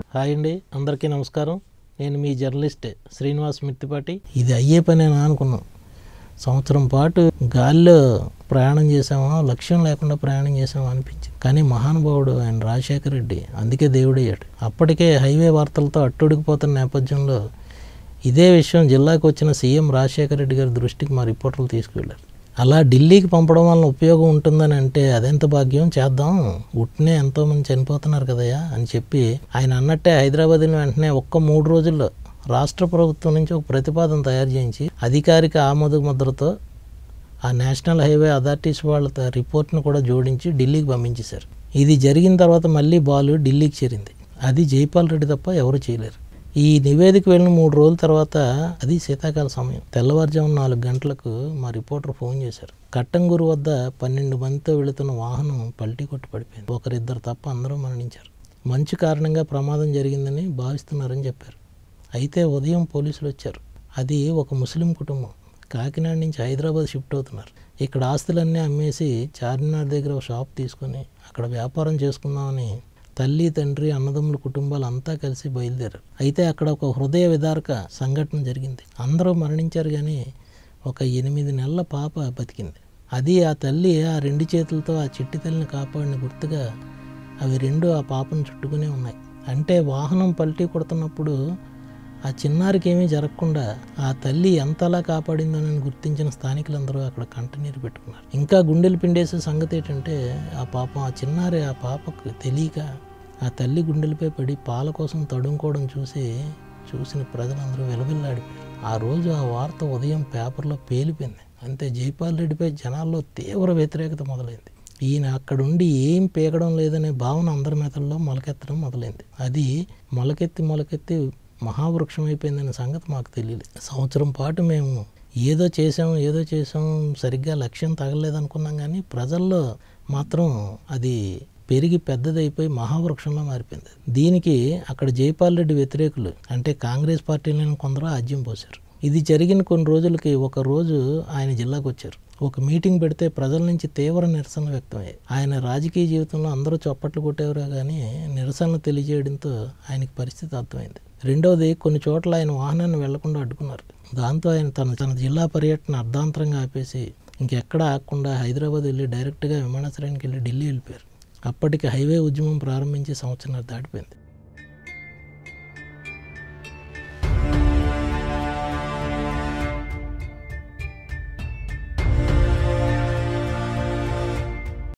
hi అండి అందరికీ నమస్కారం నేను మీ జర్నలిస్ట్ శ్రీనివాస్ మిత్తిపాటి ఇది అయ్యే పనేనా అనుకున్నాం సంవత్సరం పాటు గాలిలో ప్రయాణం చేసామా లక్ష్యం లేకుండా ప్రయాణం చేసామా అనిపించింది కానీ మహానుభావుడు ఆయన రాజశేఖర రెడ్డి అందుకే దేవుడయ్యాడు అప్పటికే హైవే వార్తలతో అట్టుడికిపోతున్న నేపథ్యంలో ఇదే విషయం జిల్లాకు వచ్చిన సీఎం రాజశేఖర రెడ్డి గారి దృష్టికి మా రిపోర్టర్లు తీసుకువెళ్ళారు అలా ఢిల్లీకి పంపడం వలన ఉపయోగం ఉంటుందని అంటే అదెంత భాగ్యం చేద్దాం ఉట్నే ఎంతోమంది చనిపోతున్నారు కదయ్యా అని చెప్పి ఆయన అన్నట్టే హైదరాబాద్ని వెంటనే ఒక్క మూడు రోజుల్లో రాష్ట్ర ప్రభుత్వం నుంచి ఒక ప్రతిపాదన తయారు చేయించి అధికారిక ఆమోద ముద్రతో ఆ నేషనల్ హైవే అథారిటీస్ వాళ్ళ త- రిపోర్ట్ను కూడా జోడించి ఢిల్లీకి పంపించేశారు ఇది జరిగిన తర్వాత మళ్ళీ బాలు ఢిల్లీకి చేరింది అది జైపాల్ రెడ్డి తప్ప ఎవరు చేయలేరు ఈ నివేదిక వెళ్ళిన మూడు రోజుల తర్వాత అది శీతాకాల సమయం తెల్లవారుజామున నాలుగు గంటలకు మా రిపోర్టర్ ఫోన్ చేశారు కట్టంగూరు వద్ద పన్నెండు మందితో వెళుతున్న వాహనం పల్టీ కొట్టి పడిపోయింది ఒకరిద్దరు తప్ప అందరూ మరణించారు మంచు కారణంగా ప్రమాదం జరిగిందని భావిస్తున్నారని చెప్పారు అయితే ఉదయం పోలీసులు వచ్చారు అది ఒక ముస్లిం కుటుంబం కాకినాడ నుంచి హైదరాబాద్ షిఫ్ట్ అవుతున్నారు ఇక్కడ ఆస్తులన్నీ అమ్మేసి చార్మినార్ దగ్గర ఒక షాప్ తీసుకొని అక్కడ వ్యాపారం చేసుకుందామని తల్లి తండ్రి అన్నదమ్ముల కుటుంబాలు అంతా కలిసి బయలుదేరారు అయితే అక్కడ ఒక హృదయ విదారక సంఘటన జరిగింది అందరూ మరణించారు కానీ ఒక ఎనిమిది నెలల పాప బతికింది అది ఆ తల్లి ఆ రెండు చేతులతో ఆ చిట్టి తల్లిని కాపాడిన గుర్తుగా అవి రెండు ఆ పాపను చుట్టుకునే ఉన్నాయి అంటే వాహనం పల్టీ కొడుతున్నప్పుడు ఆ చిన్నారికి ఏమీ జరగకుండా ఆ తల్లి ఎంతలా కాపాడిందోనని గుర్తించిన స్థానికులందరూ అక్కడ కంటనీరు పెట్టుకున్నారు ఇంకా గుండెలు పిండేసే సంగతి ఏంటంటే ఆ పాపం ఆ చిన్నారి ఆ పాపకు తెలియక ఆ తల్లి గుండెలపై పడి పాల కోసం తడుముకోవడం చూసి చూసిన ప్రజలందరూ విలవిల్లాడిపోయారు ఆ రోజు ఆ వార్త ఉదయం పేపర్లో పేలిపోయింది అంతే జైపాల్ రెడ్డిపై జనాల్లో తీవ్ర వ్యతిరేకత మొదలైంది ఈయన అక్కడుండి ఏం పీకడం లేదనే భావన అందరి మెతల్లో మొలకెత్తడం మొదలైంది అది మొలకెత్తి మొలకెత్తి మహావృక్షం అయిపోయిందనే సంగతి మాకు తెలియదు సంవత్సరం పాటు మేము ఏదో చేసాం ఏదో చేసాం సరిగ్గా లక్ష్యం తగలేదనుకున్నాం కానీ ప్రజల్లో మాత్రం అది పెరిగి పెద్దదైపోయి మహావృక్షంలో మారిపోయింది దీనికి అక్కడ జైపాల్ రెడ్డి వ్యతిరేకులు అంటే కాంగ్రెస్ పార్టీలను కొందరు ఆజ్యం పోశారు ఇది జరిగిన కొన్ని రోజులకి ఒక రోజు ఆయన జిల్లాకు వచ్చారు ఒక మీటింగ్ పెడితే ప్రజల నుంచి తీవ్ర నిరసన వ్యక్తమయ్యాయి ఆయన రాజకీయ జీవితంలో అందరూ చప్పట్లు కొట్టేవారు కానీ నిరసనలు తెలియజేయడంతో ఆయనకి పరిస్థితి అర్థమైంది రెండవది కొన్ని చోట్ల ఆయన వాహనాన్ని వెళ్లకుండా అడ్డుకున్నారు దాంతో ఆయన తన తన జిల్లా పర్యటన అర్ధాంతరంగా ఆపేసి ఇంకెక్కడ ఆగకుండా హైదరాబాద్ వెళ్ళి డైరెక్ట్గా విమానాశ్రయానికి వెళ్ళి ఢిల్లీ వెళ్ళిపోయారు అప్పటికి హైవే ఉద్యమం ప్రారంభించి సంవత్సరం దాటిపోయింది